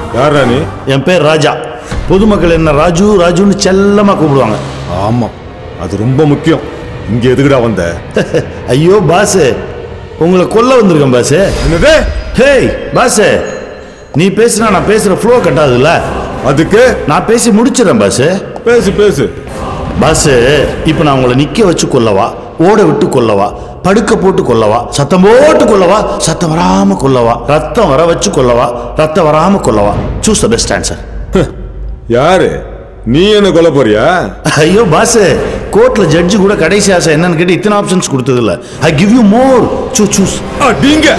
யாரா நீ என் பேர் ராஜா பொதுமக்கள் என்ன ராஜு ராஜுன்னு செல்லமா கூப்பிடுவாங்க ஆமா அது ரொம்ப முக்கியம் இங்க எதுக்குடா வந்த ஐயோ பாஸ் உங்களை கொல்ல வந்திருக்கேன் பாஸ் என்னது ஹேய் பாஸ் நீ பேசுனா நான் பேசுற ஃப்ளோ கட்டாதுல்ல அதுக்கு நான் பேசி முடிச்சிடறேன் பாஸ் பேசு பேசு பாஸ் இப்போ நான் உங்களை நிக்க வச்சு கொல்லவா ஓட விட்டு கொல்லவா படுக்க போட்டு கொல்லவா சத்தம் போட்டு கொல்லவா சத்தம் வராம கொல்லவா ரத்தம் வர வச்சு கொல்லவா ரத்தம் வராம கொல்லவா சூஸ் த பெஸ்ட் ஆன்சர் யாரு நீ என்ன கொல்ல போறியா ஐயோ பாஸ் கோர்ட்ல ஜட்ஜி கூட கடைசி ஆசை என்னன்னு கேட்டு இத்தனை ஆப்ஷன்ஸ் கொடுத்தது இல்ல ஐ கிவ் யூ மோர் சூ சூஸ் அடிங்க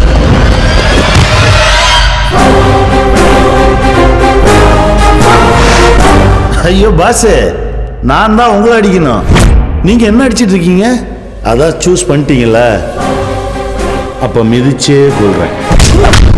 ஐயோ பாஸ் நான் தான் உங்களை அடிக்கணும் நீங்க என்ன அடிச்சிட்டு இருக்கீங்க அதான் சூஸ் பண்ணிட்டீங்கல்ல அப்ப மிதிச்சே கொள்றேன்